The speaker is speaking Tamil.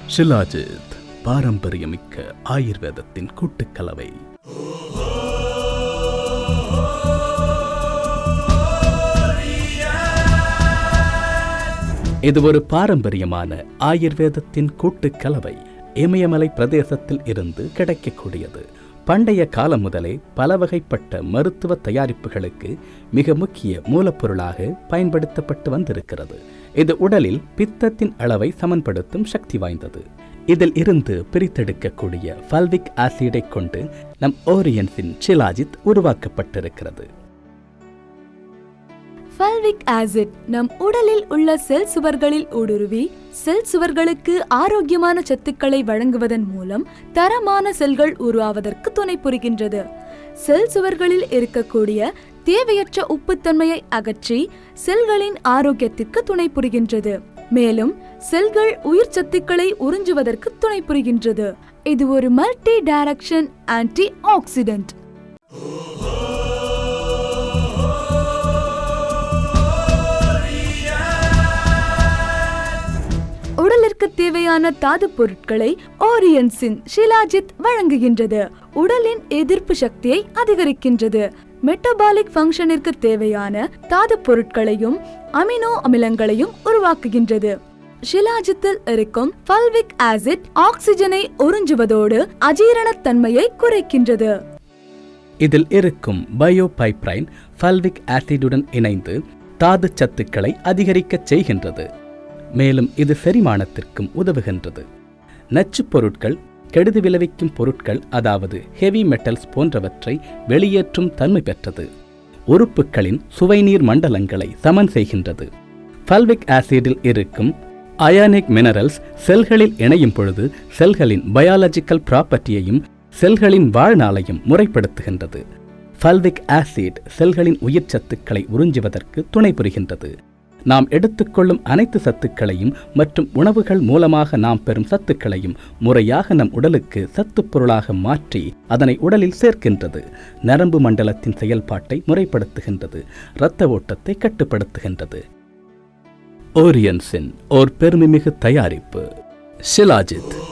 ஷிலாஜித் பாரம்பரியமிக்க ஆயுர்வேதத்தின் கூட்டுக்கலவை இது ஒரு பாரம்பரியமான ஆயுர்வேதத்தின் கூட்டுக்கலவை இமயமலை பிரதேசத்தில் இருந்து கிடைக்கக்கூடியது பண்டைய காலம் முதலே பல வகைப்பட்ட மருத்துவ தயாரிப்புகளுக்கு மிக முக்கிய மூலப்பொருளாக பயன்படுத்தப்பட்டு வந்திருக்கிறது இது உடலில் பித்தத்தின் அளவை சமன்படுத்தும் சக்தி வாய்ந்தது இதில் இருந்து பிரித்தெடுக்கக்கூடிய ஃபல்விக் ஆசிடை கொண்டு நம் ஓரியன்ஸின் ஷிலாஜித் உருவாக்கப்பட்டிருக்கிறது ஃபல்விக் ஆசிட் நம் உடலில் உள்ள செல் சுவர்களில் ஊடுருவி செல் சுவர்களுக்கு ஆரோக்கியமான சத்துக்களை வழங்குவதன் மூலம் தரமான செல்கள் உருவாவதற்கு துணை புரிகின்றது செல் சுவர்களில் இருக்கக்கூடிய தேவையற்ற உப்புத்தன்மையை அகற்றி செல்களின் ஆரோக்கியத்திற்கு துணை புரிகின்றது மேலும் செல்கள் உயிர் சத்துக்களை உறிஞ்சுவதற்கு துணை புரிகின்றது இது ஒரு மல்டி டைரக்ஷன் ஆன்டி ஆக்சிடென்ட் உடலிற்கு தேவையான தாது பொருட்களை ஓரியன்ஸின் ஷிலாஜித் வழங்குகின்றது உடலின் எதிர்ப்பு சக்தியை அதிகரிக்கின்றது மெட்டபாலிக் ஃபங்க்ஷனிற்கு தேவையான தாது பொருட்களையும் அமினோ அமிலங்களையும் உருவாக்குகின்றது ஷிலாஜித்தில் இருக்கும் ஃபல்விக் ஆசிட் ஆக்சிஜனை உறிஞ்சுவதோடு அஜீரணத்தன்மையை குறைக்கின்றது இதில் இருக்கும் பயோ பைப்ரைன் ஃபல்விக் ஆசிடுடன் இணைந்து தாது சத்துக்களை அதிகரிக்கச் செய்கின்றது மேலும் இது செரிமானத்திற்கும் உதவுகின்றது நச்சுப் பொருட்கள் கெடுதி விளைவிக்கும் பொருட்கள் அதாவது ஹெவி மெட்டல்ஸ் போன்றவற்றை வெளியேற்றும் தன்மை பெற்றது உறுப்புகளின் சுவைநீர் மண்டலங்களை சமன் செய்கின்றது ஃபல்விக் ஆசிடில் இருக்கும் அயானிக் மினரல்ஸ் செல்களில் இணையும் பொழுது செல்களின் பயாலஜிக்கல் ப்ராப்பர்ட்டியையும் செல்களின் வாழ்நாளையும் முறைப்படுத்துகின்றது ஃபல்விக் ஆசிட் செல்களின் உயிர் சத்துக்களை உறிஞ்சுவதற்கு துணை புரிகின்றது நாம் எடுத்துக்கொள்ளும் அனைத்து சத்துக்களையும் மற்றும் உணவுகள் மூலமாக நாம் பெறும் சத்துக்களையும் முறையாக நம் உடலுக்கு சத்துப் பொருளாக மாற்றி அதனை உடலில் சேர்க்கின்றது நரம்பு மண்டலத்தின் செயல்பாட்டை முறைப்படுத்துகின்றது இரத்த ஓட்டத்தை கட்டுப்படுத்துகின்றது ஓரியன்ஸின் ஓர் பெருமைமிகு தயாரிப்பு ஷிலாஜித்